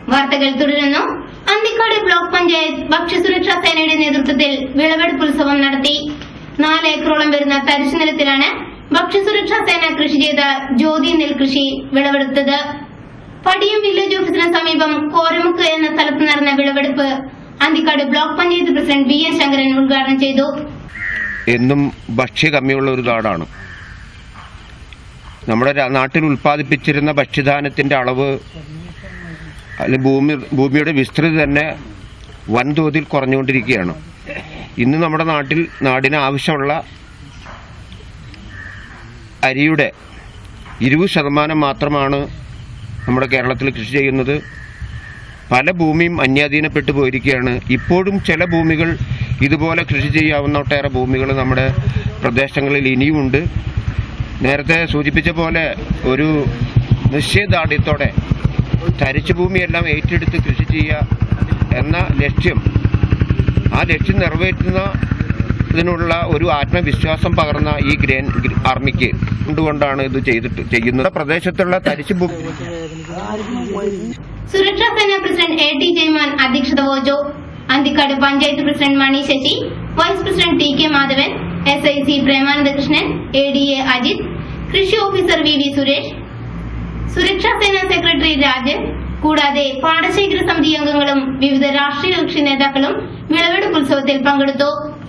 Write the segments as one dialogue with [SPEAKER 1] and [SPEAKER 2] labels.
[SPEAKER 1] വാർത്തകൾ തുടരുന്നു അന്തിക്കാട് ബ്ലോക്ക് പഞ്ചായത്ത് ഭക്ഷ്യസുരക്ഷാ സേനയുടെ നേതൃത്വത്തിൽ വിളവെടുപ്പ് ഉത്സവം നടത്തി നാല് ഏക്കറോളം വരുന്ന തരിശു നിലത്തിലാണ് ഭക്ഷ്യസുരക്ഷാ സേന കൃഷി ചെയ്ത ജ്യോതി നെൽകൃഷി വിളവെടുത്തത് പടിയം വില്ലേജ് ഓഫീസിന് സമീപം കോരമുക്ക് എന്ന സ്ഥലത്ത് നടന്ന വിളവെടുപ്പ് Anthikad block panchayat president V N Sankaran ഉദ്ഘാടനം ചെയ്തു
[SPEAKER 2] എന്നും ഭക്ഷ്യകമ്മിയുള്ള ഒരു നാടാണ് നമ്മുടെ രാ- നാട്ടിൽ ഉൽപ്പാദിപ്പിച്ചിരുന്ന ഭക്ഷ്യധാന്യത്തിന്റെ അളവ് അല്ലെ ഭൂമി ഭൂമിയുടെ വിസ്തൃതി തന്നെ വൻതോതിൽ കുറഞ്ഞുകൊണ്ടിരിക്കുകയാണ് ഇന്ന് നമ്മുടെ നാട്ടിൽ നാടിന് ആവശ്യമുള്ള അരിയുടെ ഇരുപത് ശതമാനം മാത്രമാണ് നമ്മുടെ കേരളത്തിൽ കൃഷി ചെയ്യുന്നത് പല ഭൂമിയും അന്യാധീനപ്പെട്ടു പോയിരിക്കുകയാണ് ഇപ്പോഴും ചില ഭൂമികൾ ഇതുപോലെ കൃഷി ചെയ്യാവുന്ന ഒട്ടേറെ ഭൂമികൾ നമ്മുടെ പ്രദേശങ്ങളിൽ ഇനിയുമുണ്ട് നേരത്തെ സൂചിപ്പിച്ച പോലെ ഒരു നിശ്ചയദാർഢ്യത്തോടെ തരിച്ചു ഭൂമിയെല്ലാം ഏറ്റെടുത്ത് കൃഷി ചെയ്യുക എന്ന ലക്ഷ്യം ആ ലക്ഷ്യം നിറവേറ്റുന്ന ഇതിനുള്ള ഒരു ആത്മവിശ്വാസം പകർന്ന ഈ ഗ്രേൻ ഗ്ര- ആർമിക്ക് കൊണ്ടുകൊണ്ടാണ് ഇത് ചെയ്തിട്ട് ചെയ്യുന്നത് പ്രദേശത്തുള്ള തരിച്ചു ഭൂമി
[SPEAKER 1] സുരക്ഷാ സേന പ്രസിഡന്റ് എ ടി ജയ്മാൻ അധ്യക്ഷത വഹിച്ചു Anthikad panchayat president Mani Sasi vice president T K Madhavan S I C Premanandakrishnan A D A Ajith കൃഷി ഓഫീസർ വി വി സുരേഷ് സുരക്ഷാ സേന സെക്രട്ടറി രാജൻ കൂടാതെ പാടശേഖര സമിതി അംഗങ്ങളും വിവിധ രാഷ്ട്രീയ കക്ഷി നേതാക്കളും വിളവെടുപ്പ് ഉത്സവത്തിൽ പങ്കെടുത്തു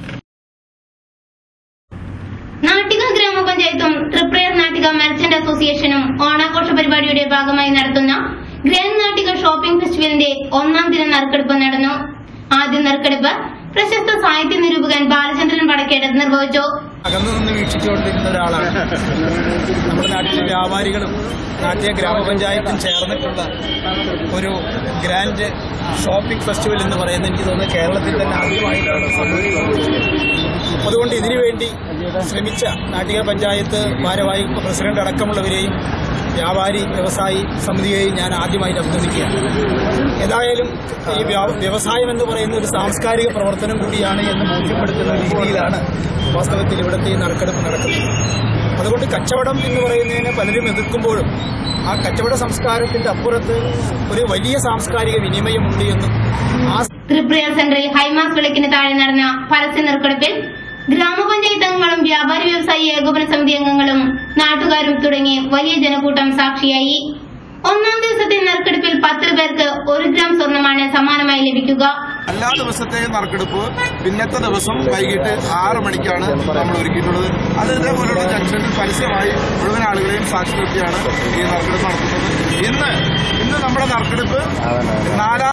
[SPEAKER 1] നാട്ടിക ഗ്രാമപഞ്ചായത്തും തൃപ്രയർ നാട്ടിക മെർച്ചന്റ് അസോസിയേഷനും ഓണാഘോഷ പരിപാടിയുടെ ഭാഗമായി നടത്തുന്ന ഗ്രാൻഡ് നാട്ടിക ഷോപ്പിംഗ് ഫെസ്റ്റിവലിന്റെ ഒന്നാം ദിന നറുക്കെടുപ്പ് നടന്നു ആദ്യ നറുക്കെടുപ്പ് പ്രശസ്ത സാഹിത്യ നിരൂപകൻ ബാലചന്ദ്രൻ വടക്കേട് നിർവഹിച്ചു
[SPEAKER 3] അകന്നു നിന്ന് വീക്ഷിച്ചുകൊണ്ടിരുന്ന ഒരാളാണ് നമ്മുടെ നാട്ടിലെ വ്യാപാരികളും നാട്ടിലെ ഗ്രാമപഞ്ചായത്തും ചേർന്നിട്ടുള്ള ഒരു ഗ്രാൻഡ് ഷോപ്പിംഗ് ഫെസ്റ്റിവൽ എന്ന് പറയുന്നത് എനിക്ക് തോന്നുന്നു കേരളത്തിൽ തന്നെ ആദ്യമായിട്ടാണ് സംഭവിക്കുന്നത് അതുകൊണ്ട് ഇതിനുവേണ്ടി ശ്രമിച്ച നാട്ടിക പഞ്ചായത്ത് ഭാരവാഹി പ്രസിഡന്റ് അടക്കമുള്ളവരെയും വ്യാപാരി വ്യവസായി സമിതിയെയും ഞാൻ ആദ്യമായിട്ട് അഭിനന്ദിക്കുകയാണ് ഏതായാലും ഈ വ്യാ- വ്യവസായം എന്ന് പറയുന്ന ഒരു സാംസ്കാരിക പ്രവർത്തനം കൂടിയാണ് എന്ന് ബോധ്യപ്പെടുത്തുന്ന രീതിയിലാണ് വാസ്തവത്തിൽ ഇവിടുത്തെ ഈ നറുക്കെടുപ്പ് നടക്കുന്നത് അതുകൊണ്ട് കച്ചവടം എന്ന് പറയുന്നതിനെ പലരും എതിർക്കുമ്പോഴും ആ കച്ചവട സംസ്കാരത്തിന്റെ അപ്പുറത്ത് ഒരു വലിയ സാംസ്കാരിക വിനിമയമുണ്ട് എന്നും ആ
[SPEAKER 1] തൃപ്രയർ സെന്ററിൽ ഹൈമാസ് വിളക്കിന് താഴെ നടന്ന പരസ്യ നറുക്കെടുപ്പിൽ ഗ്രാമപഞ്ചായത്ത് അംഗങ്ങളും വ്യാപാരി വ്യവസായി ഏകോപന സമിതി അംഗങ്ങളും നാട്ടുകാരും തുടങ്ങി വലിയ ജനക്കൂട്ടം സാക്ഷിയായി ഒന്നാം ദിവസത്തെ നറുക്കെടുപ്പിൽ പത്ത് പേർക്ക് ഒരു ഗ്രാം സ്വർണമാണ് സമ്മാനമായി ലഭിക്കുക
[SPEAKER 4] എല്ലാ ദിവസത്തെയും നറുക്കെടുപ്പ് പിന്നത്തെ ദിവസം വൈകിട്ട് ആറ് മണിക്കാണ് നമ്മൾ ഒരുക്കിയിട്ടുള്ളത് അത് ഇതേപോലുള്ള ജംഗ്ഷനിൽ പരസ്യമായി മുഴുവൻ ആളുകളെയും സാക്ഷി നിർത്തിയാണ് ഈ നറുക്കെടുപ്പ് നടത്തുന്നത് ഇന്ന് ഇന്ന് നമ്മുടെ നറുക്കെടുപ്പ് നാലാം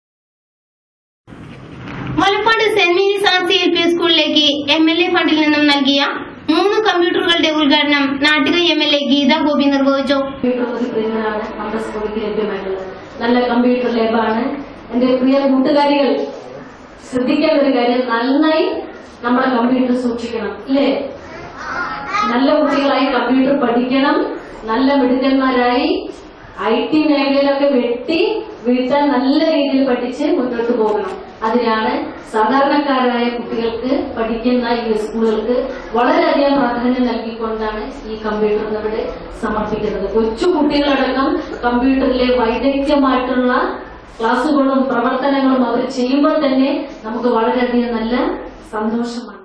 [SPEAKER 1] Malappad Saint Mary's R C L P സ്കൂളിലേക്ക് എം എൽ എ ഫണ്ടിൽ നിന്നും നൽകിയ മൂന്ന് കമ്പ്യൂട്ടറുകളുടെ ഉദ്ഘാടനം Nattika M L A Geetha Gopi നിർവഹിച്ചു
[SPEAKER 5] കമ്പ്യൂട്ടർ സ്ക്രീനുകളാണ് നമ്മുടെ സ്കൂളിൽ ലഭ്യമായിട്ടുള്ളത് നല്ല കമ്പ്യൂട്ടർ ലാബാണ് എന്റെ പ്രിയ കൂട്ടുകാരികൾ ശ്രദ്ധിക്കേണ്ട ഒരു കാര്യം നന്നായി നമ്മുടെ കമ്പ്യൂട്ടർ സൂക്ഷിക്കണം ഇല്ലേ നല്ല കുട്ടികളായി കമ്പ്യൂട്ടർ പഠിക്കണം നല്ല മിടുക്കന്മാരായി ഐ ടി മേഖലയിലൊക്കെ വെട്ടി വീഴ്ത്താൻ നല്ല രീതിയിൽ പഠിച്ച് മുന്നോട്ട് പോകണം അതിനാണ് സാധാരണക്കാരായ കുട്ടികൾക്ക് പഠിക്കുന്ന ഈ സ്കൂളുകൾക്ക് വളരെയധികം പ്രാധാന്യം നൽകിക്കൊണ്ടാണ് ഈ കമ്പ്യൂട്ടർ ഇവിടെ സമർപ്പിക്കുന്നത് കൊച്ചു കുട്ടികളടക്കം കമ്പ്യൂട്ടറിലെ വൈദഗ്ധ്യമായിട്ടുള്ള ക്ലാസ്സുകളും പ്രവർത്തനങ്ങളും അവർ ചെയ്യുമ്പോൾ തന്നെ നമുക്ക് വളരെയധികം നല്ല സന്തോഷമാണ്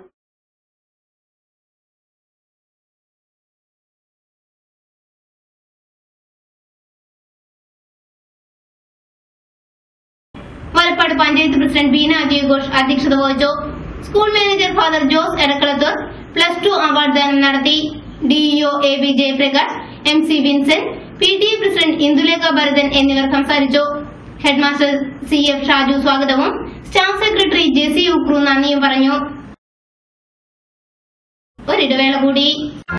[SPEAKER 1] മലപ്പാട് പഞ്ചായത്ത് പ്രസിഡന്റ് ബീന അജയ് ഘോഷ് അധ്യക്ഷത വഹിച്ചു school manager father Jose Edakkalathur plus two award ദാനം നടത്തി DEO A B Jayaprakash M C Vincent P T A president Indulekha Bharathan എന്നിവർ സംസാരിച്ചു ഹെഡ്മാസ്റ്റർ സി എഫ് ഷാജു സ്വാഗതവും staff secretary J C Ukru നന്ദിയും പറഞ്ഞു ഒരിടവേള കൂടി